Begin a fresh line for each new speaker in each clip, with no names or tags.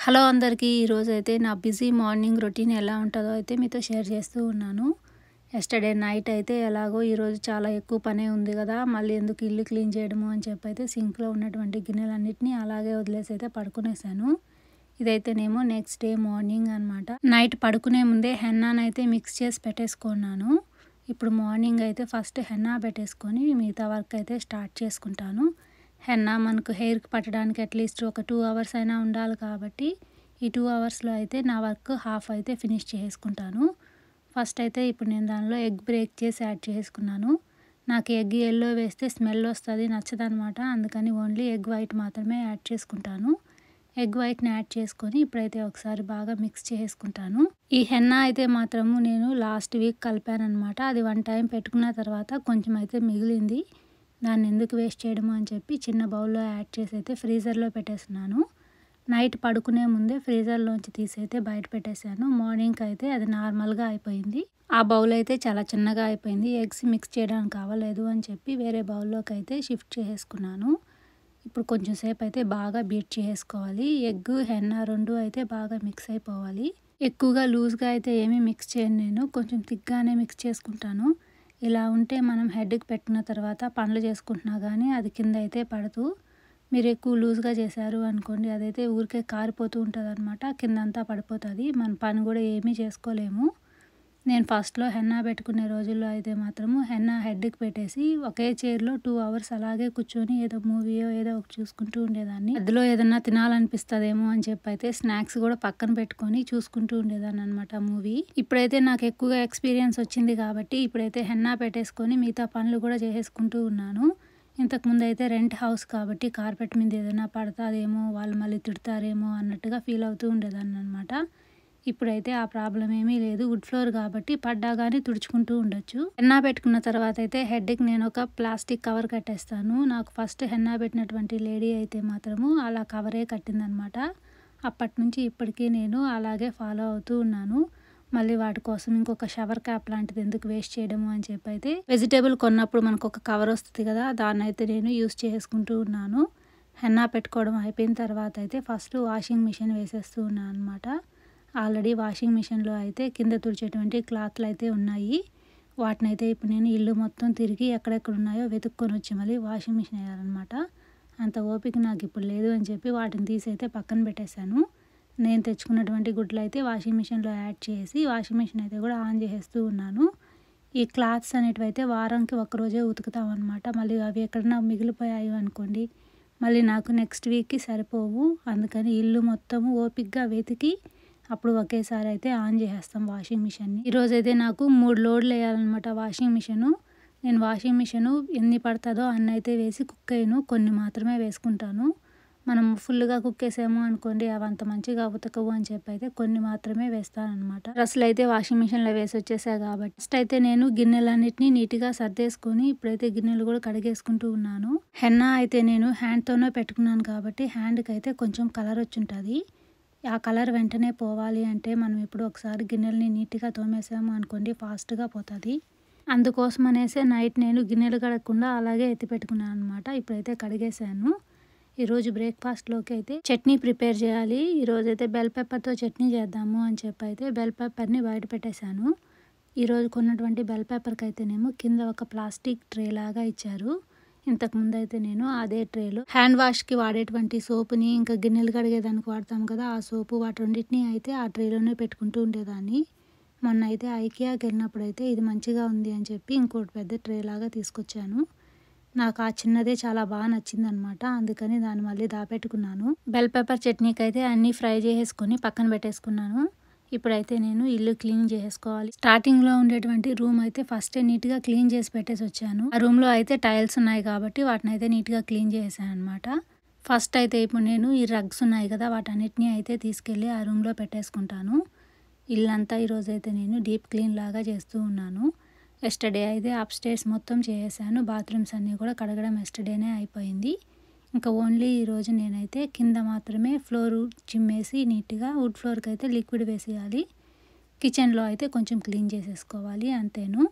hello అందరికీ ఈరోజు అయితే నా బిజీ మార్నింగ్ రొటీన్ ఎలా ఉంటుందో అయితే మీతో షేర్ చేస్తూ ఉన్నాను ఎస్టర్డే నైట్ అయితే ఎలాగో ఈరోజు చాలా ఎక్కువ పనే ఉంది కదా మళ్ళీ ఎందుకు ఇల్లు క్లీన్ చేయడము అని చెప్పి అయితే సింక్లో ఉన్నటువంటి గిన్నెలన్నిటిని అలాగే వదిలేసి అయితే పడుకునేసాను ఇదైతేనేమో నెక్స్ట్ డే మార్నింగ్ అనమాట నైట్ పడుకునే ముందే హెన్నానైతే మిక్స్ చేసి పెట్టేసుకున్నాను ఇప్పుడు మార్నింగ్ అయితే ఫస్ట్ హెన్నా పెట్టేసుకొని మిగతా వర్క్ అయితే స్టార్ట్ చేసుకుంటాను హెన్నా మనకు హెయిర్కి పట్టడానికి అట్లీస్ట్ ఒక టూ అవర్స్ అయినా ఉండాలి కాబట్టి ఈ టూ అవర్స్లో అయితే నా వర్క్ హాఫ్ అయితే ఫినిష్ చేసుకుంటాను ఫస్ట్ అయితే ఇప్పుడు నేను దానిలో ఎగ్ బ్రేక్ చేసి యాడ్ చేసుకున్నాను నాకు ఎగ్ ఎల్లో వేస్తే స్మెల్ వస్తుంది నచ్చదనమాట అందుకని ఓన్లీ ఎగ్ వైట్ మాత్రమే యాడ్ చేసుకుంటాను ఎగ్ వైట్ని యాడ్ చేసుకొని ఇప్పుడైతే ఒకసారి బాగా మిక్స్ చేసుకుంటాను ఈ హెన్నా అయితే మాత్రము నేను లాస్ట్ వీక్ కలిపాను అనమాట అది వన్ టైం పెట్టుకున్న తర్వాత కొంచెం అయితే మిగిలింది దాన్ని ఎందుకు వేస్ట్ చేయడము అని చెప్పి చిన్న బౌల్లో యాడ్ చేసి అయితే ఫ్రీజర్లో పెట్టేస్తున్నాను నైట్ పడుకునే ముందే ఫ్రీజర్లోంచి తీసి అయితే బయట పెట్టేశాను మార్నింగ్కి అయితే అది నార్మల్గా అయిపోయింది ఆ బౌల్ అయితే చాలా చిన్నగా అయిపోయింది ఎగ్స్ మిక్స్ చేయడానికి కావలేదు అని చెప్పి వేరే బౌల్లోకి అయితే షిఫ్ట్ చేసుకున్నాను ఇప్పుడు కొంచెం సేపు అయితే బాగా బీట్ చేసుకోవాలి ఎగ్ హెన్న రెండు అయితే బాగా మిక్స్ అయిపోవాలి ఎక్కువగా లూజ్గా అయితే ఏమీ మిక్స్ చేయను నేను కొంచెం థిక్గానే మిక్స్ చేసుకుంటాను ఇలా ఉంటే మనం హెడ్కి పెట్టిన తర్వాత పనులు చేసుకుంటున్నా కానీ అది కింద అయితే పడుతూ మీరు ఎక్కువ లూజ్గా చేశారు అనుకోండి అదైతే ఊరికే కారిపోతూ ఉంటుంది అనమాట కిందంతా పడిపోతుంది మన పని కూడా ఏమీ చేసుకోలేము నేను ఫస్ట్లో హెన్నా పెట్టుకునే రోజుల్లో అయితే మాత్రము హెన్నా హెడ్కి పెట్టేసి ఒకే చైర్లో టూ అవర్స్ అలాగే కూర్చొని ఏదో మూవీయో ఏదో ఒకటి చూసుకుంటూ ఉండేదాన్ని అందులో ఏదన్నా తినాలనిపిస్తుందేమో అని చెప్పి అయితే స్నాక్స్ కూడా పక్కన పెట్టుకొని చూసుకుంటూ ఉండేదాన్ని అనమాట మూవీ ఇప్పుడైతే నాకు ఎక్కువగా ఎక్స్పీరియన్స్ వచ్చింది కాబట్టి ఇప్పుడైతే హెన్నా పెట్టేసుకొని మిగతా పనులు కూడా చేసేసుకుంటూ ఉన్నాను ఇంతకుముందు అయితే రెంట్ హౌస్ కాబట్టి కార్పెట్ మీద ఏదైనా పడతాదేమో వాళ్ళు మళ్ళీ తిడతారేమో అన్నట్టుగా ఫీల్ అవుతూ ఉండేదాన్ని అనమాట ఇప్పుడైతే ఆ ప్రాబ్లం ఏమీ లేదు వుడ్ ఫ్లోర్ కాబట్టి పడ్డా కానీ తుడుచుకుంటూ ఉండొచ్చు హెన్నా పెట్టుకున్న తర్వాత అయితే హెడ్కి నేను ఒక ప్లాస్టిక్ కవర్ కట్టేస్తాను నాకు ఫస్ట్ హెన్నా పెట్టినటువంటి లేడీ అయితే మాత్రము అలా కవరే కట్టిందనమాట అప్పటి నుంచి ఇప్పటికీ నేను అలాగే ఫాలో అవుతూ ఉన్నాను మళ్ళీ వాటి కోసం ఇంకొక షవర్ క్యాప్ లాంటిది ఎందుకు వేస్ట్ చేయడము అని చెప్పి అయితే వెజిటేబుల్ కొన్నప్పుడు మనకు ఒక కవర్ వస్తుంది కదా దాన్ని అయితే నేను యూస్ చేసుకుంటూ ఉన్నాను హెన్నా పెట్టుకోవడం అయిపోయిన తర్వాత అయితే ఫస్ట్ వాషింగ్ మిషన్ వేసేస్తూ ఉన్నాను అనమాట ఆల్రెడీ వాషింగ్ మిషన్లో అయితే కింద తుడిచేటువంటి క్లాత్లు అయితే ఉన్నాయి వాటిని అయితే ఇప్పుడు నేను ఇల్లు మొత్తం తిరిగి ఎక్కడెక్కడ ఉన్నాయో వెతుక్కొని వచ్చి మళ్ళీ వాషింగ్ మిషన్ వేయాలన్నమాట అంత ఓపిక నాకు ఇప్పుడు లేదు అని చెప్పి వాటిని తీసి అయితే పక్కన పెట్టేశాను నేను తెచ్చుకున్నటువంటి గుడ్లు అయితే వాషింగ్ మిషన్లో యాడ్ చేసి వాషింగ్ మిషన్ అయితే కూడా ఆన్ చేసేస్తూ ఉన్నాను ఈ క్లాత్స్ అనేటివి అయితే వారానికి ఒక్కరోజే ఉతుకుతాం అనమాట మళ్ళీ అవి ఎక్కడన్నా మిగిలిపోయాయి అనుకోండి మళ్ళీ నాకు నెక్స్ట్ వీక్కి సరిపోవు అందుకని ఇల్లు మొత్తము ఓపిక్గా వెతికి అప్పుడు ఒకేసారి అయితే ఆన్ చేసేస్తాం వాషింగ్ మిషన్ని ఈరోజు అయితే నాకు మూడు లోడ్లు వేయాలన్నమాట వాషింగ్ మిషను నేను వాషింగ్ మిషను ఎన్ని పడుతుందో అన్ని అయితే వేసి కుక్ అయ్యను కొన్ని మాత్రమే వేసుకుంటాను మనం ఫుల్గా కుక్ వేసాము అనుకోండి అవి అంత మంచిగా ఉతకవు అని చెప్పి అయితే కొన్ని మాత్రమే వేస్తాను అనమాట డ్రెస్సులు అయితే వాషింగ్ మిషన్లో వేసి వచ్చేసా కాబట్టి ఫస్ట్ అయితే నేను గిన్నెలన్నిటిని నీట్గా సర్దేసుకొని ఇప్పుడైతే గిన్నెలు కూడా కడిగేసుకుంటూ ఉన్నాను హెన్నా అయితే నేను హ్యాండ్తోనే పెట్టుకున్నాను కాబట్టి హ్యాండ్కి అయితే కొంచెం కలర్ వచ్చి ఉంటుంది ఆ కలర్ వెంటనే పోవాలి అంటే మనం ఇప్పుడు ఒకసారి గిన్నెలని నీట్గా తోమేసాము అనుకోండి ఫాస్ట్గా పోతుంది అందుకోసం అనేసి నైట్ నేను గిన్నెలు కడగకుండా అలాగే ఎత్తి పెట్టుకున్నాను అనమాట ఇప్పుడైతే కడిగేసాను ఈరోజు బ్రేక్ఫాస్ట్లోకి అయితే చట్నీ ప్రిపేర్ చేయాలి ఈరోజు అయితే బెల్ పెప్పర్తో చట్నీ చేద్దాము అని చెప్పి అయితే బెల్ పెప్పర్ని బయట పెట్టేశాను ఈరోజు కొన్నటువంటి బెల్ పెప్పర్కి అయితేనేమో కింద ఒక ప్లాస్టిక్ ట్రే లాగా ఇచ్చారు ఇంతకుముందు అయితే నేను అదే ట్రేలో హ్యాండ్ వాష్కి వాడేటువంటి సోపుని ఇంకా గిన్నెలు కడిగేదానికి వాడతాం కదా ఆ సోపు వాటి రెండింటిని అయితే ఆ ట్రేలోనే పెట్టుకుంటూ ఉండేదాన్ని మొన్న అయితే ఐకియాకి వెళ్ళినప్పుడు అయితే ఇది మంచిగా ఉంది అని చెప్పి ఇంకోటి పెద్ద ట్రే లాగా తీసుకొచ్చాను నాకు ఆ చిన్నదే చాలా బాగా నచ్చింది అనమాట అందుకని దాన్ని మళ్ళీ దాపెట్టుకున్నాను బెల్ పెప్పర్ చట్నీకి అయితే అన్నీ ఫ్రై చేసేసుకొని పక్కన పెట్టేసుకున్నాను ఇప్పుడైతే నేను ఇల్లు క్లీన్ చేసుకోవాలి స్టార్టింగ్ లో ఉండేటువంటి రూమ్ అయితే ఫస్ట్ నీట్ గా క్లీన్ చేసి పెట్టేసి వచ్చాను ఆ రూమ్ లో అయితే టైల్స్ ఉన్నాయి కాబట్టి వాటిని అయితే నీట్ గా క్లీన్ చేసాను అనమాట ఫస్ట్ అయితే ఇప్పుడు నేను ఈ రగ్స్ ఉన్నాయి కదా వాటన్నిటిని అయితే తీసుకెళ్ళి ఆ రూమ్ లో పెట్టేసుకుంటాను ఇల్లంతా ఈరోజు అయితే నేను డీప్ క్లీన్ లాగా చేస్తూ ఉన్నాను ఎస్టర్డే అయితే అప్ స్టేర్స్ మొత్తం చేసాను బాత్రూమ్స్ అన్నీ కూడా కడగడం ఎస్టర్డేనే అయిపోయింది ఇంకా ఓన్లీ ఈరోజు నేనైతే కింద మాత్రమే ఫ్లోర్ చిమ్మేసి నీట్గా వుడ్ ఫ్లోర్కి అయితే లిక్విడ్ వేసేయాలి కిచెన్లో అయితే కొంచెం క్లీన్ చేసేసుకోవాలి అంతేను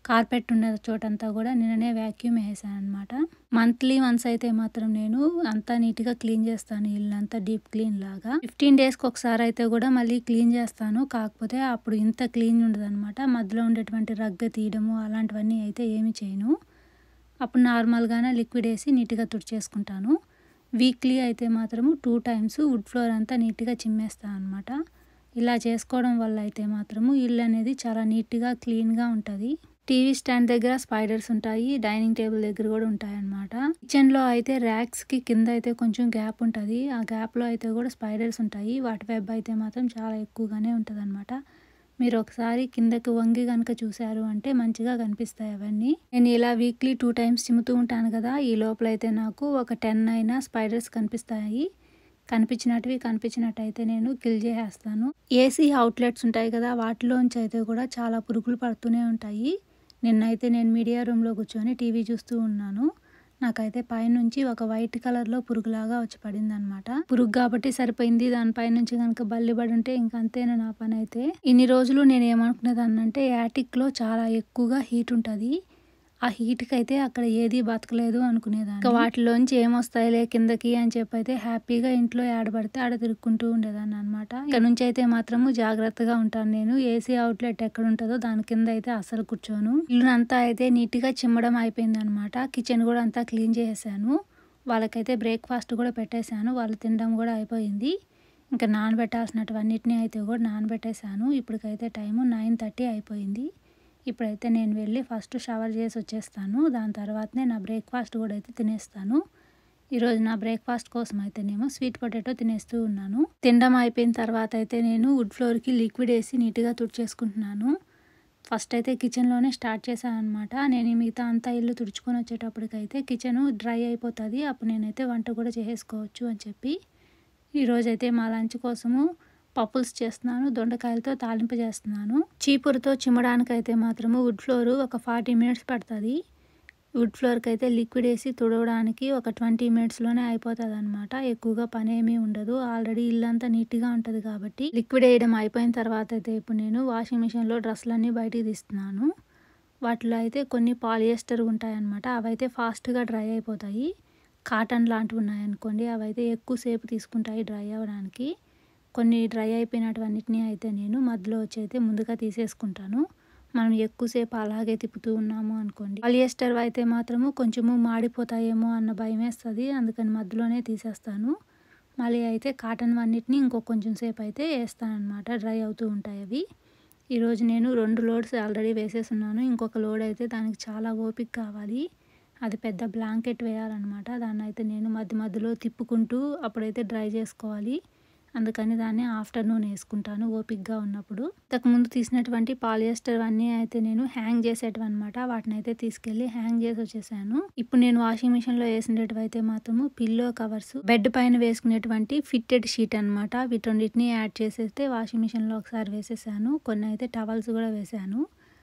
కార్పెట్ ఉన్న చోటంతా కూడా నిన్ననే వ్యాక్యూమ్ వేసాను అనమాట మంత్లీ వన్స్ అయితే మాత్రం నేను అంతా నీట్గా క్లీన్ చేస్తాను ఇల్లు అంతా డీప్ క్లీన్ లాగా ఫిఫ్టీన్ డేస్కి ఒకసారి అయితే కూడా మళ్ళీ క్లీన్ చేస్తాను కాకపోతే అప్పుడు ఇంత క్లీన్ ఉండదు అనమాట మధ్యలో ఉండేటువంటి రగ్గ తీయడము అలాంటివన్నీ అయితే ఏమి చేయను అప్పుడు నార్మల్గానే లిక్విడ్ వేసి నీట్గా తుడిచేసుకుంటాను వీక్లీ అయితే మాత్రము టూ టైమ్స్ వుడ్ ఫ్లోర్ అంతా నీట్గా చిమ్మేస్తాను అనమాట ఇలా చేసుకోవడం వల్ల అయితే మాత్రము ఇల్లు అనేది చాలా నీట్గా క్లీన్గా ఉంటుంది టీవీ స్టాండ్ దగ్గర స్పైడర్స్ ఉంటాయి డైనింగ్ టేబుల్ దగ్గర కూడా ఉంటాయి అన్నమాట కిచెన్లో అయితే ర్యాక్స్కి కింద అయితే కొంచెం గ్యాప్ ఉంటుంది ఆ గ్యాప్లో అయితే కూడా స్పైడర్స్ ఉంటాయి వాటి వెబ్ అయితే మాత్రం చాలా ఎక్కువగానే ఉంటుంది మీరు ఒకసారి కిందకి వంగి కనుక చూశారు అంటే మంచిగా కనిపిస్తాయి అవన్నీ నేను ఇలా వీక్లీ టూ టైమ్స్ చిమ్ముతూ ఉంటాను కదా ఈ లోపల అయితే నాకు ఒక టెన్ అయినా స్పైడర్స్ కనిపిస్తాయి కనిపించినట్టువి కనిపించినట్టయితే నేను కిల్ చేసేస్తాను ఏసీ అవుట్లెట్స్ ఉంటాయి కదా వాటిలోంచి అయితే కూడా చాలా పురుగులు పడుతూనే ఉంటాయి నిన్నైతే నేను మీడియా రూమ్లో కూర్చొని టీవీ చూస్తూ ఉన్నాను నాకైతే పైనుంచి ఒక వైట్ కలర్లో పురుగులాగా వచ్చి పడింది అనమాట పురుగు కాబట్టి సరిపోయింది దానిపై నుంచి కనుక బల్లి పడి ఉంటే ఇంక అంతేనా నా పని అయితే ఇన్ని రోజులు నేను ఏమనుకునేదాన్నంటే యాటిక్లో చాలా ఎక్కువగా హీట్ ఉంటుంది ఆ హీట్కి అయితే అక్కడ ఏది బతకలేదు అనుకునేదాన్ని ఇంకా వాటిలోంచి ఏమొస్తాయిలే కిందకి అని చెప్పి అయితే హ్యాపీగా ఇంట్లో ఏడబడితే ఆడ తిరుక్కుంటూ ఉండేదాన్ని అనమాట ఇక్కడ నుంచి అయితే మాత్రము జాగ్రత్తగా ఉంటాను నేను ఏసీ అవుట్లెట్ ఎక్కడ ఉంటుందో దాని కింద అయితే అసలు కూర్చోను ఇల్లునంతా అయితే నీట్గా చిమ్మడం అయిపోయింది అనమాట కిచెన్ కూడా అంతా క్లీన్ చేసేసాను వాళ్ళకైతే బ్రేక్ఫాస్ట్ కూడా పెట్టేశాను వాళ్ళు తినడం కూడా అయిపోయింది ఇంకా నానబెట్టాల్సినటువన్నిటిని అయితే కూడా నానబెట్టేశాను ఇప్పటికైతే టైము నైన్ థర్టీ అయిపోయింది ఇప్పుడైతే నేను వెళ్ళి ఫస్ట్ షవర్ చేసి వచ్చేస్తాను దాని తర్వాతనే నా బ్రేక్ఫాస్ట్ కూడా అయితే తినేస్తాను ఈరోజు నా బ్రేక్ఫాస్ట్ కోసం అయితేనేమో స్వీట్ పొటాటో తినేస్తూ ఉన్నాను తినడం అయిపోయిన తర్వాత అయితే నేను వుడ్ ఫ్లోర్కి లిక్విడ్ వేసి నీట్గా తుడిచేసుకుంటున్నాను ఫస్ట్ అయితే కిచెన్లోనే స్టార్ట్ చేశాను అనమాట నేను ఈ మిగతా అంతా ఇల్లు తుడుచుకొని వచ్చేటప్పటికైతే కిచెన్ డ్రై అయిపోతుంది అప్పుడు నేనైతే వంట కూడా చేసేసుకోవచ్చు అని చెప్పి ఈరోజైతే మా లంచ్ కోసము పప్పుల్స్ చేస్తున్నాను దొండకాయలతో తాలింపు చేస్తున్నాను చీపురుతో చిమ్మడానికైతే మాత్రము వుడ్ ఫ్లోర్ ఒక ఫార్టీ మినిట్స్ పడుతుంది వుడ్ ఫ్లోర్కి అయితే లిక్విడ్ వేసి తుడవడానికి ఒక ట్వంటీ మినిట్స్లోనే అయిపోతుంది అనమాట ఎక్కువగా పని ఏమీ ఉండదు ఆల్రెడీ ఇల్లంతా నీట్గా ఉంటుంది కాబట్టి లిక్విడ్ వేయడం అయిపోయిన తర్వాత అయితే ఇప్పుడు నేను వాషింగ్ మిషన్లో డ్రెస్సులన్నీ బయటికి తీస్తున్నాను వాటిలో అయితే కొన్ని పాలియస్టర్ ఉంటాయన్నమాట అవైతే ఫాస్ట్గా డ్రై అయిపోతాయి కాటన్ లాంటివి ఉన్నాయనుకోండి అవైతే ఎక్కువసేపు తీసుకుంటాయి డ్రై అవ్వడానికి కొన్ని డ్రై అయిపోయినటువన్నిటిని అయితే నేను మధ్యలో వచ్చి అయితే ముందుగా తీసేసుకుంటాను మనం ఎక్కువసేపు అలాగే తిప్పుతూ ఉన్నాము అనుకోండి పాలియస్టర్ అయితే మాత్రము కొంచెము మాడిపోతాయేమో అన్న భయం వేస్తుంది అందుకని మధ్యలోనే తీసేస్తాను మళ్ళీ అయితే కాటన్ అన్నిటిని ఇంకో కొంచెం సేపు అయితే వేస్తాను అనమాట డ్రై అవుతూ ఉంటాయి అవి ఈరోజు నేను రెండు లోడ్స్ ఆల్రెడీ వేసేస్తున్నాను ఇంకొక లోడ్ అయితే దానికి చాలా ఓపిక కావాలి అది పెద్ద బ్లాంకెట్ వేయాలన్నమాట దాన్ని అయితే నేను మధ్య మధ్యలో తిప్పుకుంటూ అప్పుడైతే డ్రై చేసుకోవాలి అందుకని దాన్ని ఆఫ్టర్నూన్ వేసుకుంటాను ఓపిక్గా ఉన్నప్పుడు ఇంతకుముందు తీసినటువంటి పాలియస్టర్ అన్నీ అయితే నేను హ్యాంగ్ చేసేటివి అనమాట వాటిని అయితే తీసుకెళ్ళి హ్యాంగ్ చేసి వచ్చేసాను ఇప్పుడు నేను వాషింగ్ మిషన్లో వేసినవి అయితే మాత్రము పిల్లో కవర్స్ బెడ్ పైన వేసుకునేటువంటి ఫిట్టెడ్ షీట్ అనమాట వీటన్నిటిని యాడ్ చేసేస్తే వాషింగ్ మిషన్లో ఒకసారి వేసేసాను కొన్ని అయితే టవల్స్ కూడా వేసాను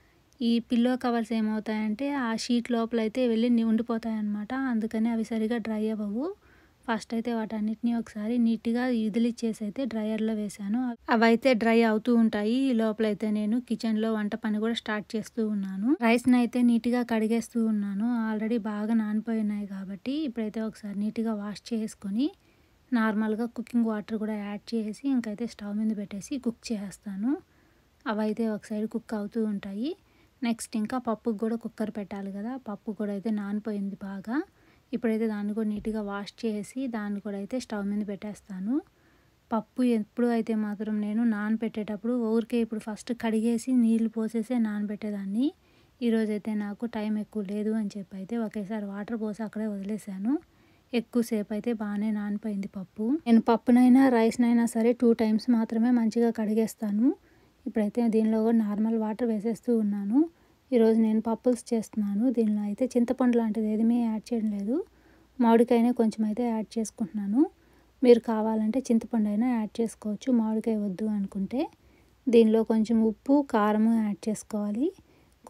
ఈ పిల్లో కవర్స్ ఏమవుతాయంటే ఆ షీట్ లోపల అయితే వెళ్ళి ఉండిపోతాయి అనమాట అందుకని అవి సరిగా డ్రై అవ్వవు ఫస్ట్ అయితే వాటన్నిటిని ఒకసారి నీట్గా ఇదిలిచ్చేసి అయితే డ్రయర్లో వేసాను అవైతే డ్రై అవుతూ ఉంటాయి ఈ లోపల అయితే నేను కిచెన్లో వంట పని కూడా స్టార్ట్ చేస్తూ ఉన్నాను రైస్ని అయితే నీట్గా కడిగేస్తూ ఉన్నాను ఆల్రెడీ బాగా నానిపోయి ఉన్నాయి కాబట్టి ఇప్పుడైతే ఒకసారి నీట్గా వాష్ చేసుకొని నార్మల్గా కుకింగ్ వాటర్ కూడా యాడ్ చేసి ఇంకైతే స్టవ్ మీద పెట్టేసి కుక్ చేస్తాను అవైతే ఒక సైడ్ కుక్ అవుతూ ఉంటాయి నెక్స్ట్ ఇంకా పప్పుకు కూడా కుక్కర్ పెట్టాలి కదా పప్పు కూడా అయితే నానిపోయింది బాగా ఇప్పుడైతే దాన్ని కూడా నీట్గా వాష్ చేసి దాన్ని కూడా అయితే స్టవ్ మీద పెట్టేస్తాను పప్పు ఎప్పుడు అయితే మాత్రం నేను నానబెట్టేటప్పుడు ఊరికే ఇప్పుడు ఫస్ట్ కడిగేసి నీళ్ళు పోసేసే నానబెట్టేదాన్ని ఈరోజైతే నాకు టైం ఎక్కువ లేదు అని చెప్పి అయితే ఒకేసారి వాటర్ పోసి అక్కడే వదిలేసాను ఎక్కువసేపు అయితే బాగానే నానిపోయింది పప్పు నేను పప్పునైనా రైస్నైనా సరే టూ టైమ్స్ మాత్రమే మంచిగా కడిగేస్తాను ఇప్పుడైతే దీనిలో కూడా నార్మల్ వాటర్ వేసేస్తూ ఉన్నాను ఈరోజు నేను పప్పుల్స్ చేస్తున్నాను దీనిలో అయితే చింతపండు లాంటిది ఏమీ యాడ్ చేయడం లేదు మామిడికాయనే కొంచెం అయితే యాడ్ చేసుకుంటున్నాను మీరు కావాలంటే చింతపండు అయినా యాడ్ చేసుకోవచ్చు మామిడికాయ వద్దు అనుకుంటే దీనిలో కొంచెం ఉప్పు కారము యాడ్ చేసుకోవాలి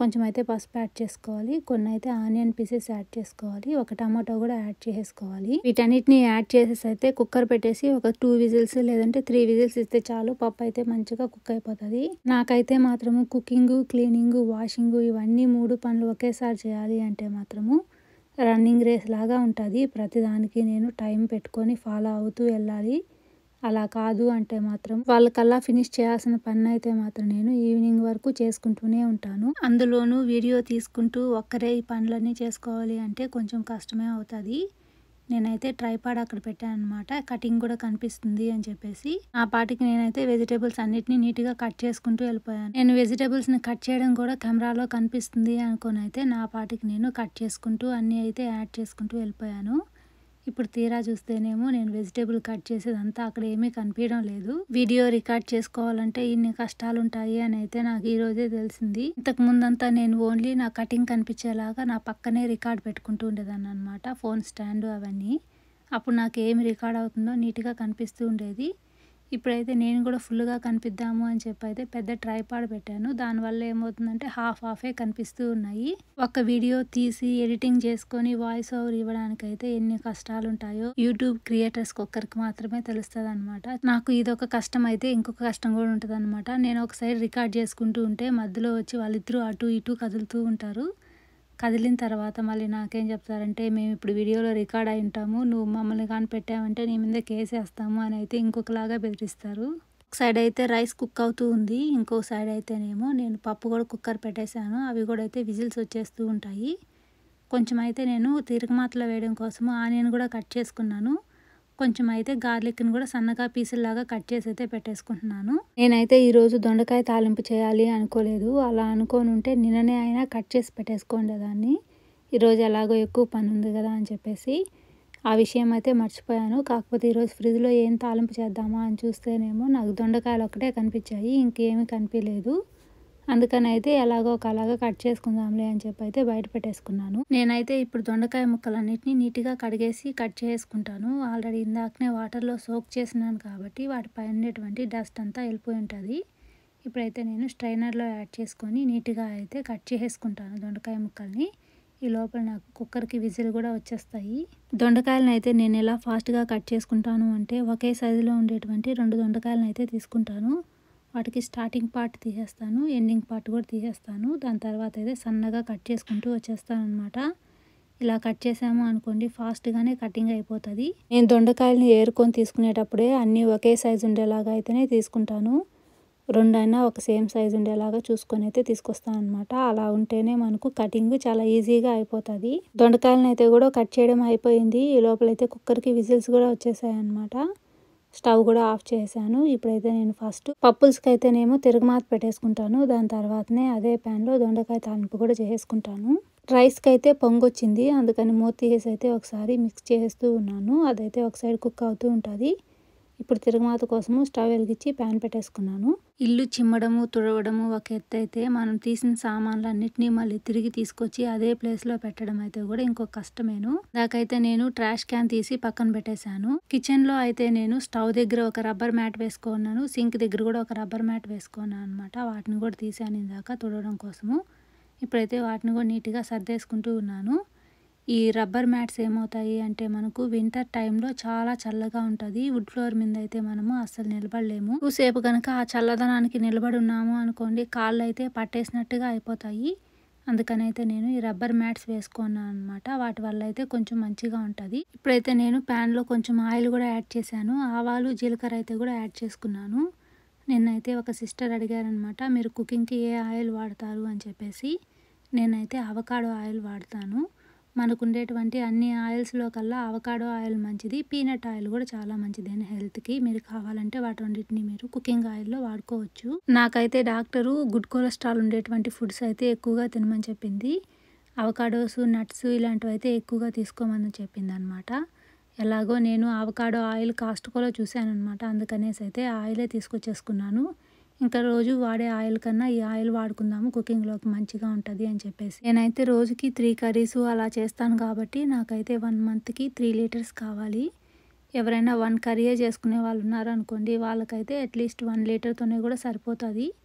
కొంచెం అయితే పసుపు యాడ్ చేసుకోవాలి కొన్ని అయితే ఆనియన్ పీసెస్ యాడ్ చేసుకోవాలి ఒక టమాటో కూడా యాడ్ చేసేసుకోవాలి వీటన్నిటిని యాడ్ చేసేసి అయితే కుక్కర్ పెట్టేసి ఒక టూ విజిల్స్ లేదంటే త్రీ విజిల్స్ ఇస్తే చాలు పప్పు అయితే మంచిగా కుక్ అయిపోతుంది నాకైతే మాత్రము కుకింగ్ క్లీనింగ్ వాషింగ్ ఇవన్నీ మూడు పనులు ఒకేసారి చేయాలి అంటే మాత్రము రన్నింగ్ రేస్ లాగా ఉంటుంది ప్రతిదానికి నేను టైం పెట్టుకొని ఫాలో అవుతూ వెళ్ళాలి అలా కాదు అంటే మాత్రం వాళ్ళకల్లా ఫినిష్ చేయాల్సిన పని అయితే మాత్రం నేను ఈవినింగ్ వరకు చేసుకుంటూనే ఉంటాను అందులోనూ వీడియో తీసుకుంటూ ఒక్కరే ఈ పనులన్నీ చేసుకోవాలి అంటే కొంచెం కష్టమే అవుతుంది నేనైతే ట్రైపాడ్ అక్కడ పెట్టాను అనమాట కటింగ్ కూడా కనిపిస్తుంది అని చెప్పేసి ఆ పాటికి నేనైతే వెజిటేబుల్స్ అన్నిటిని నీట్గా కట్ చేసుకుంటూ వెళ్ళిపోయాను నేను వెజిటేబుల్స్ని కట్ చేయడం కూడా కెమెరాలో కనిపిస్తుంది అనుకొని అయితే నా పాటికి నేను కట్ చేసుకుంటూ అన్నీ అయితే యాడ్ చేసుకుంటూ వెళ్ళిపోయాను ఇప్పుడు తీరా చూస్తేనేమో నేను వెజిటేబుల్ కట్ చేసేదంతా అక్కడ ఏమీ కనిపించడం లేదు వీడియో రికార్డ్ చేసుకోవాలంటే ఇన్ని కష్టాలు ఉంటాయి అని అయితే నాకు ఈ రోజే తెలిసింది ఇంతకు ముందంతా నేను ఓన్లీ నా కటింగ్ కనిపించేలాగా నా పక్కనే రికార్డ్ పెట్టుకుంటూ ఉండేదాన్ని అనమాట ఫోన్ స్టాండ్ అవన్నీ అప్పుడు నాకు ఏమి రికార్డ్ అవుతుందో నీట్గా కనిపిస్తూ ఉండేది ఇప్పుడైతే నేను కూడా ఫుల్గా కనిపిద్దాము అని చెప్పి అయితే పెద్ద ట్రైపాడ్ పెట్టాను దానివల్ల ఏమవుతుందంటే హాఫ్ హాఫే కనిపిస్తూ ఉన్నాయి ఒక వీడియో తీసి ఎడిటింగ్ చేసుకొని వాయిస్ ఓవర్ ఇవ్వడానికి అయితే ఎన్ని కష్టాలు ఉంటాయో యూట్యూబ్ క్రియేటర్స్ ఒక్కరికి మాత్రమే తెలుస్తుంది అనమాట నాకు ఇదొక కష్టం అయితే ఇంకొక కష్టం కూడా ఉంటుంది అనమాట నేను ఒక సైడ్ రికార్డ్ చేసుకుంటూ ఉంటే మధ్యలో వచ్చి వాళ్ళిద్దరూ అటు ఇటు కదులుతూ ఉంటారు కదిలిన తర్వాత మళ్ళీ నాకేం చెప్తారంటే మేము ఇప్పుడు వీడియోలో రికార్డ్ అయి ఉంటాము నువ్వు మమ్మల్ని కానీ పెట్టావంటే నీ మీద కేసు వేస్తాము అని అయితే ఇంకొకలాగా బెదిరిస్తారు ఒక సైడ్ అయితే రైస్ కుక్ అవుతూ ఉంది ఇంకో సైడ్ అయితేనేమో నేను పప్పు కూడా కుక్కర్ పెట్టేశాను అవి కూడా అయితే విజిల్స్ వచ్చేస్తూ ఉంటాయి కొంచెం అయితే నేను తిరగమాతలో వేయడం కోసము ఆనియన్ కూడా కట్ చేసుకున్నాను కొంచెం అయితే గార్లిక్ని కూడా సన్నగా పీసుల్లాగా కట్ చేసి అయితే పెట్టేసుకుంటున్నాను నేనైతే ఈరోజు దొండకాయ తాలింపు చేయాలి అనుకోలేదు అలా అనుకోని ఉంటే నిన్ననే అయినా కట్ చేసి పెట్టేసుకోండి దాన్ని ఈరోజు ఎలాగో ఎక్కువ పని ఉంది కదా అని చెప్పేసి ఆ విషయం అయితే మర్చిపోయాను కాకపోతే ఈరోజు ఫ్రిడ్జ్లో ఏం తాలింపు చేద్దామా అని చూస్తేనేమో నాకు దొండకాయలు ఒకటే కనిపించాయి ఇంకేమీ కనిపించలేదు అందుకని అయితే ఎలాగో ఒకలాగా కట్ చేసుకుందాంలే అని చెప్పి అయితే బయట పెట్టేసుకున్నాను నేనైతే ఇప్పుడు దొండకాయ ముక్కలన్నిటిని నీట్గా కడిగేసి కట్ చేసుకుంటాను ఆల్రెడీ ఇందాకనే వాటర్లో సోక్ చేసినాను కాబట్టి వాటిపై ఉండేటువంటి డస్ట్ అంతా వెళ్ళిపోయి ఉంటుంది ఇప్పుడైతే నేను స్ట్రైనర్లో యాడ్ చేసుకొని నీట్గా అయితే కట్ చేసుకుంటాను దొండకాయ ముక్కల్ని ఈ లోపల నాకు కుక్కర్కి విజిల్ కూడా వచ్చేస్తాయి దొండకాయలను అయితే నేను ఎలా ఫాస్ట్గా కట్ చేసుకుంటాను అంటే ఒకే సైజులో ఉండేటువంటి రెండు దొండకాయలను అయితే తీసుకుంటాను వాటికి స్టార్టింగ్ పార్ట్ తీసేస్తాను ఎండింగ్ పార్ట్ కూడా తీసేస్తాను దాని తర్వాత అయితే సన్నగా కట్ చేసుకుంటూ వచ్చేస్తాను అనమాట ఇలా కట్ చేసాము అనుకోండి ఫాస్ట్గానే కటింగ్ అయిపోతుంది నేను దొండకాయలని ఏరుకొని తీసుకునేటప్పుడే అన్నీ ఒకే సైజు ఉండేలాగా అయితేనే తీసుకుంటాను రెండైనా ఒక సేమ్ సైజు ఉండేలాగా చూసుకొని అయితే తీసుకొస్తాను అనమాట అలా ఉంటేనే మనకు కటింగ్ చాలా ఈజీగా అయిపోతుంది దొండకాయలను అయితే కూడా కట్ చేయడం అయిపోయింది ఈ లోపలైతే కుక్కర్కి విజిల్స్ కూడా వచ్చేసాయి అనమాట స్టవ్ కూడా ఆఫ్ చేశాను ఇప్పుడైతే నేను ఫస్ట్ పప్పుల్స్కి అయితేనేమో తిరగమాత పెట్టేసుకుంటాను దాని తర్వాతనే అదే ప్యాన్లో దొండకాయ తాలింపు కూడా చేసేసుకుంటాను రైస్కి అయితే పొంగొచ్చింది అందుకని మూత తీసేసి అయితే ఒకసారి మిక్స్ చేస్తూ ఉన్నాను అదైతే ఒక సైడ్ కుక్ అవుతూ ఉంటుంది ఇప్పుడు తిరగమాత కోసము స్టవ్ వెలిగించి ప్యాన్ పెట్టేసుకున్నాను ఇల్లు చిమ్మడము తుడవడము ఒక ఎత్తు అయితే మనం తీసిన సామాన్లు అన్నిటినీ మళ్ళీ తిరిగి తీసుకొచ్చి అదే ప్లేస్లో పెట్టడం అయితే కూడా ఇంకొక కష్టమేను దాకైతే నేను ట్రాష్ క్యాన్ తీసి పక్కన పెట్టేశాను కిచెన్లో అయితే నేను స్టవ్ దగ్గర ఒక రబ్బర్ మ్యాట్ వేసుకున్నాను సింక్ దగ్గర కూడా ఒక రబ్బర్ మ్యాట్ వేసుకున్నాను అనమాట వాటిని కూడా తీసాను ఇందాక తుడవడం కోసము ఇప్పుడైతే వాటిని కూడా నీట్గా సర్దేసుకుంటూ ఉన్నాను ఈ రబ్బర్ మ్యాట్స్ ఏమవుతాయి అంటే మనకు వింటర్ టైంలో చాలా చల్లగా ఉంటుంది వుడ్ ఫ్లోర్ మీద అయితే మనము అస్సలు నిలబడలేము ఎక్కువసేపు కనుక ఆ చల్లదనానికి నిలబడి ఉన్నాము అనుకోండి కాళ్ళు అయితే పట్టేసినట్టుగా అయిపోతాయి అందుకని అయితే నేను ఈ రబ్బర్ మ్యాట్స్ వేసుకున్నాను అనమాట వాటి వల్ల అయితే కొంచెం మంచిగా ఉంటుంది ఇప్పుడైతే నేను ప్యాన్లో కొంచెం ఆయిల్ కూడా యాడ్ చేశాను ఆవాలు జీలకర్ర అయితే కూడా యాడ్ చేసుకున్నాను నిన్నైతే ఒక సిస్టర్ అడిగారనమాట మీరు కుకింగ్కి ఏ ఆయిల్ వాడతారు అని చెప్పేసి నేనైతే అవకాడో ఆయిల్ వాడతాను మనకు ఉండేటువంటి అన్ని ఆయిల్స్లో కల్లా అవకాడో ఆయిల్ మంచిది పీనట్ ఆయిల్ కూడా చాలా మంచిది హెల్త్కి మీరు కావాలంటే వాటి రెండింటిని మీరు కుకింగ్ ఆయిల్లో వాడుకోవచ్చు నాకైతే డాక్టరు గుడ్ కొలెస్ట్రాల్ ఉండేటువంటి ఫుడ్స్ అయితే ఎక్కువగా తినమని చెప్పింది అవకాడోస్ నట్స్ ఇలాంటివి అయితే ఎక్కువగా తీసుకోమని చెప్పింది అనమాట ఎలాగో నేను అవకాడో ఆయిల్ కాస్ట్కోలో చూశాను అనమాట అందుకనేసి అయితే ఆయిలే తీసుకొచ్చేసుకున్నాను ఇంకా రోజు వాడే ఆయిల్ కన్నా ఈ ఆయిల్ వాడుకుందాము కుకింగ్లోకి మంచిగా ఉంటుంది అని చెప్పేసి నేనైతే రోజుకి త్రీ కర్రీస్ అలా చేస్తాను కాబట్టి నాకైతే వన్ మంత్కి త్రీ లీటర్స్ కావాలి ఎవరైనా వన్ కర్రీయే చేసుకునే వాళ్ళు ఉన్నారనుకోండి వాళ్ళకైతే అట్లీస్ట్ వన్ లీటర్తోనే కూడా సరిపోతుంది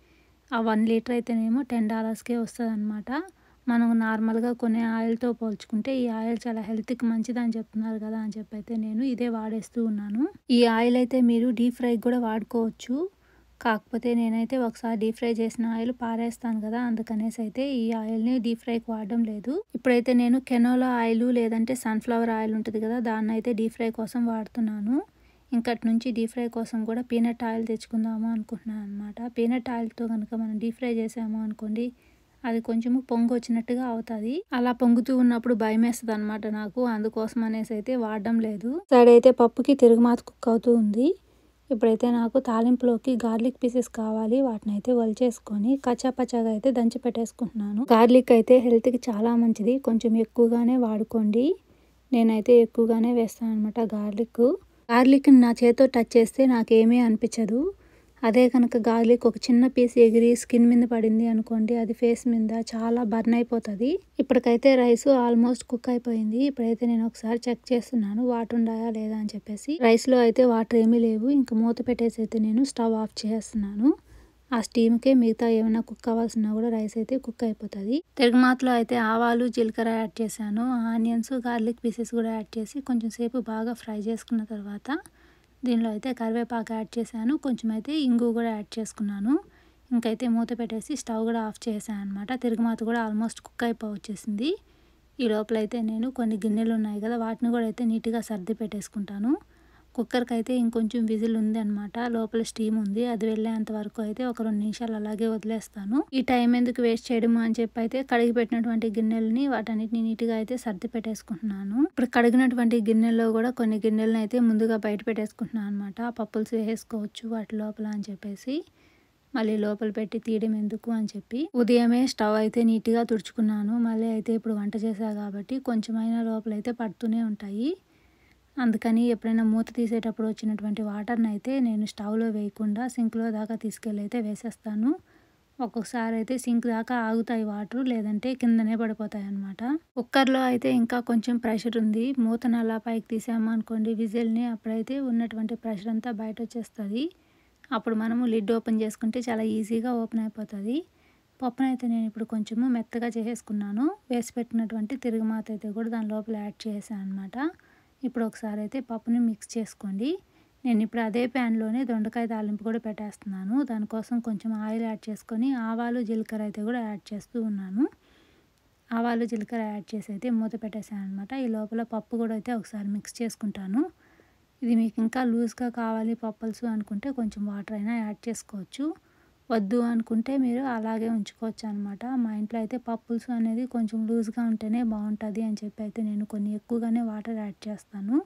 ఆ వన్ లీటర్ అయితేనేమో టెన్ డాలర్స్కే వస్తుంది అనమాట మనం నార్మల్గా కొనే ఆయిల్తో పోల్చుకుంటే ఈ ఆయిల్ చాలా హెల్త్కి మంచిది అని చెప్తున్నారు కదా అని చెప్పి అయితే నేను ఇదే వాడేస్తూ ఉన్నాను ఈ ఆయిల్ అయితే మీరు డీప్ ఫ్రైకి కూడా వాడుకోవచ్చు కాకపోతే నేనైతే ఒకసారి డీప్ ఫ్రై చేసిన ఆయిల్ పారేస్తాను కదా అందుకనేసి అయితే ఈ ఆయిల్ని డీప్ ఫ్రైకి వాడడం లేదు ఇప్పుడైతే నేను కెనోలా ఆయిల్ లేదంటే సన్ఫ్లవర్ ఆయిల్ ఉంటుంది కదా దాన్ని అయితే డీప్ ఫ్రై కోసం వాడుతున్నాను ఇంకటి నుంచి డీప్ ఫ్రై కోసం కూడా పీనట్ ఆయిల్ తెచ్చుకుందాము అనుకుంటున్నాను అనమాట పీనట్ ఆయిల్తో కనుక మనం డీప్ ఫ్రై చేసాము అనుకోండి అది కొంచెము పొంగు వచ్చినట్టుగా అవుతుంది అలా పొంగుతూ ఉన్నప్పుడు భయం వేస్తుంది అనమాట నాకు అందుకోసం అనేసి అయితే వాడడం లేదు సైడ్ అయితే పప్పుకి తిరుగుమాత కుక్ అవుతూ ఉంది ఇప్పుడైతే నాకు తాలింపులోకి గార్లిక్ పీసెస్ కావాలి వాటిని అయితే వలిచేసుకొని కచ్చాపచ్చాగా అయితే దంచి పెట్టేసుకుంటున్నాను గార్లిక్ అయితే హెల్త్కి చాలా మంచిది కొంచెం ఎక్కువగానే వాడుకోండి నేనైతే ఎక్కువగానే వేస్తాను అనమాట గార్లిక్ గార్లిక్ నా చేతితో టచ్ చేస్తే నాకేమీ అనిపించదు అదే కనుక గార్లిక్ ఒక చిన్న పీస్ ఎగిరి స్కిన్ మీద పడింది అనుకోండి అది ఫేస్ మీద చాలా బర్న్ అయిపోతుంది ఇప్పటికైతే రైస్ ఆల్మోస్ట్ కుక్ అయిపోయింది ఇప్పుడైతే నేను ఒకసారి చెక్ చేస్తున్నాను వాటర్ ఉండాయా లేదా అని చెప్పేసి రైస్లో అయితే వాటర్ ఏమీ లేవు ఇంకా మూత పెట్టేసి అయితే నేను స్టవ్ ఆఫ్ చేస్తున్నాను ఆ స్టీమ్కే మిగతా ఏమైనా కుక్ అవ్వాల్సిన కూడా రైస్ అయితే కుక్ అయిపోతుంది తిరుగుమాతలో అయితే ఆవాలు జీలకర్ర యాడ్ చేశాను ఆనియన్స్ గార్లిక్ పీసెస్ కూడా యాడ్ చేసి కొంచెం సేపు బాగా ఫ్రై చేసుకున్న తర్వాత దీనిలో అయితే కరివేపాకు యాడ్ చేశాను కొంచెం అయితే ఇంగు కూడా యాడ్ చేసుకున్నాను ఇంకైతే మూత పెట్టేసి స్టవ్ కూడా ఆఫ్ చేశాను అనమాట తిరుగుమాత కూడా ఆల్మోస్ట్ కుక్ అయిపోవచ్చేసింది ఈ లోపల అయితే నేను కొన్ని గిన్నెలు ఉన్నాయి కదా వాటిని కూడా అయితే నీట్గా సర్ది పెట్టేసుకుంటాను కుక్కర్కి అయితే ఇంకొంచెం విజిల్ ఉంది అనమాట లోపల స్టీమ్ ఉంది అది వెళ్ళేంత వరకు అయితే ఒక రెండు నిమిషాలు అలాగే వదిలేస్తాను ఈ టైం ఎందుకు వేస్ట్ చేయడము అని చెప్పి అయితే కడిగి పెట్టినటువంటి గిన్నెలని వాటన్నిటిని నీట్గా అయితే సర్ది పెట్టేసుకుంటున్నాను ఇప్పుడు కడిగినటువంటి గిన్నెల్లో కూడా కొన్ని గిన్నెలను అయితే ముందుగా బయట పెట్టేసుకుంటున్నాను అనమాట పప్పులు వేసుకోవచ్చు వాటి లోపల అని చెప్పేసి మళ్ళీ లోపల పెట్టి తీయడం ఎందుకు అని చెప్పి ఉదయమే స్టవ్ అయితే నీట్గా తుడుచుకున్నాను మళ్ళీ అయితే ఇప్పుడు వంట చేశా కాబట్టి కొంచెమైనా లోపల అయితే పడుతూనే ఉంటాయి అందుకని ఎప్పుడైనా మూత తీసేటప్పుడు వచ్చినటువంటి వాటర్ని అయితే నేను స్టవ్లో వేయకుండా సింక్లో దాకా తీసుకెళ్ళి అయితే వేసేస్తాను ఒక్కొక్కసారి అయితే సింక్ దాకా ఆగుతాయి వాటర్ లేదంటే కిందనే పడిపోతాయి అనమాట కుక్కర్లో అయితే ఇంకా కొంచెం ప్రెషర్ ఉంది మూతను అలా పైకి తీసాము అనుకోండి విజిల్ని అప్పుడైతే ఉన్నటువంటి ప్రెషర్ అంతా బయట వచ్చేస్తుంది అప్పుడు మనము లిడ్ ఓపెన్ చేసుకుంటే చాలా ఈజీగా ఓపెన్ అయిపోతుంది పప్పునైతే నేను ఇప్పుడు కొంచెము మెత్తగా చేసేసుకున్నాను వేసి పెట్టినటువంటి తిరుగుమాత అయితే కూడా దాని లోపల యాడ్ చేసాను అనమాట ఇప్పుడు ఒకసారి అయితే పప్పుని మిక్స్ చేసుకోండి నేను ఇప్పుడు అదే ప్యాన్లోనే దొండకాయ తాలింపు కూడా పెట్టేస్తున్నాను దానికోసం కొంచెం ఆయిల్ యాడ్ చేసుకొని ఆవాలు జీలకర్ర అయితే కూడా యాడ్ చేస్తూ ఉన్నాను ఆవాలు జీలకర్ర యాడ్ చేసి అయితే మూత పెట్టేసాను అనమాట ఈ లోపల పప్పు కూడా అయితే ఒకసారి మిక్స్ చేసుకుంటాను ఇది మీకు ఇంకా లూజ్గా కావాలి పప్పల్స్ అనుకుంటే కొంచెం వాటర్ అయినా యాడ్ చేసుకోవచ్చు వద్దు అనుకుంటే మీరు అలాగే ఉంచుకోవచ్చు అనమాట మా ఇంట్లో అయితే పప్పుల్స్ అనేది కొంచెం లూజ్గా ఉంటేనే బాగుంటుంది అని చెప్పి అయితే నేను కొన్ని ఎక్కువగానే వాటర్ యాడ్ చేస్తాను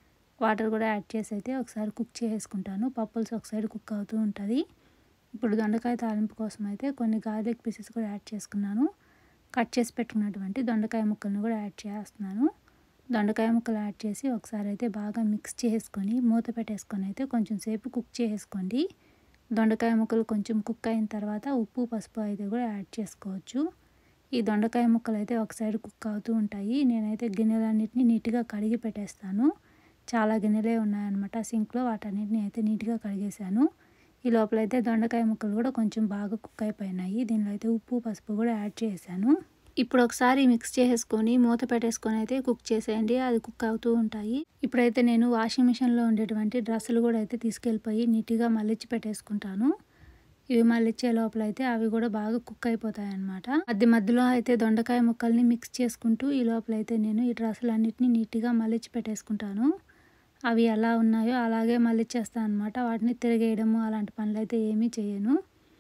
వాటర్ కూడా యాడ్ చేసి అయితే ఒకసారి కుక్ చేసుకుంటాను పప్పుల్స్ ఒక సైడ్ కుక్ అవుతూ ఉంటుంది ఇప్పుడు దొండకాయ తాలింపు కోసం అయితే కొన్ని గార్లిక్ పీసెస్ కూడా యాడ్ చేసుకున్నాను కట్ చేసి పెట్టుకున్నటువంటి దొండకాయ ముక్కలను కూడా యాడ్ చేస్తున్నాను దొండకాయ ముక్కలు యాడ్ చేసి ఒకసారి అయితే బాగా మిక్స్ చేసుకొని మూత పెట్టేసుకొని అయితే కొంచెం సేపు కుక్ చేసుకోండి దొండకాయ ముక్కలు కొంచెం కుక్ అయిన తర్వాత ఉప్పు పసుపు అయితే కూడా యాడ్ చేసుకోవచ్చు ఈ దొండకాయ ముక్కలు అయితే ఒక సైడ్ కుక్ అవుతూ ఉంటాయి నేనైతే గిన్నెలన్నిటిని నీట్గా కడిగి పెట్టేస్తాను చాలా గిన్నెలే ఉన్నాయన్నమాట సింక్లో వాటన్నిటిని అయితే నీట్గా కడిగేశాను ఈ లోపల అయితే దొండకాయ ముక్కలు కూడా కొంచెం బాగా కుక్ అయిపోయినాయి దీనిలో అయితే ఉప్పు పసుపు కూడా యాడ్ చేశాను ఇప్పుడు ఒకసారి మిక్స్ చేసేసుకొని మూత పెట్టేసుకొని అయితే కుక్ చేసేయండి అది కుక్ అవుతూ ఉంటాయి ఇప్పుడైతే నేను వాషింగ్ మిషన్లో ఉండేటువంటి డ్రెస్సులు కూడా అయితే తీసుకెళ్ళిపోయి నీట్గా మళ్ళించి పెట్టేసుకుంటాను ఇవి మళ్ళిచ్చే లోపల అయితే అవి కూడా బాగా కుక్ అయిపోతాయి అనమాట మధ్య మధ్యలో అయితే దొండకాయ ముక్కల్ని మిక్స్ చేసుకుంటూ ఈ లోపల అయితే నేను ఈ డ్రెస్సులు అన్నిటిని నీట్గా మళ్ళించి పెట్టేసుకుంటాను అవి ఎలా ఉన్నాయో అలాగే మళ్ళిచ్చేస్తాను అనమాట వాటిని తిరిగేయడము అలాంటి పనులు అయితే ఏమీ చేయను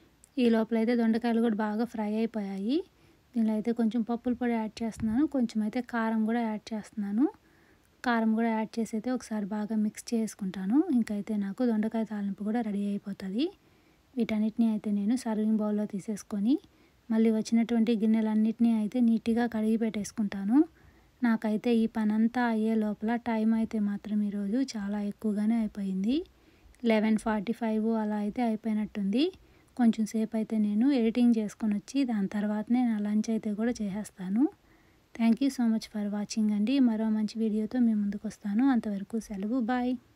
ఈ లోపల అయితే దొండకాయలు కూడా బాగా ఫ్రై అయిపోయాయి దీనిలో అయితే కొంచెం పప్పుల పొడి యాడ్ చేస్తున్నాను కొంచెం అయితే కారం కూడా యాడ్ చేస్తున్నాను కారం కూడా యాడ్ చేసి అయితే ఒకసారి బాగా మిక్స్ చేసుకుంటాను ఇంకైతే నాకు దొండకాయ తాలింపు కూడా రెడీ అయిపోతుంది వీటన్నిటిని అయితే నేను సర్వింగ్ బౌల్లో తీసేసుకొని మళ్ళీ వచ్చినటువంటి గిన్నెలన్నిటినీ అయితే నీట్గా కడిగి పెట్టేసుకుంటాను నాకైతే ఈ పనంతా అయ్యే లోపల టైం అయితే మాత్రం ఈరోజు చాలా ఎక్కువగానే అయిపోయింది లెవెన్ ఫార్టీ ఫైవ్ అలా అయితే అయిపోయినట్టుంది కొంచెం సేపు అయితే నేను ఎడిటింగ్ చేసుకొని వచ్చి దాని తర్వాతనే నా లంచ్ అయితే కూడా చేసేస్తాను thank you so much for watching అండి మరో మంచి వీడియోతో మీ ముందుకు వస్తాను అంతవరకు సెలవు బాయ్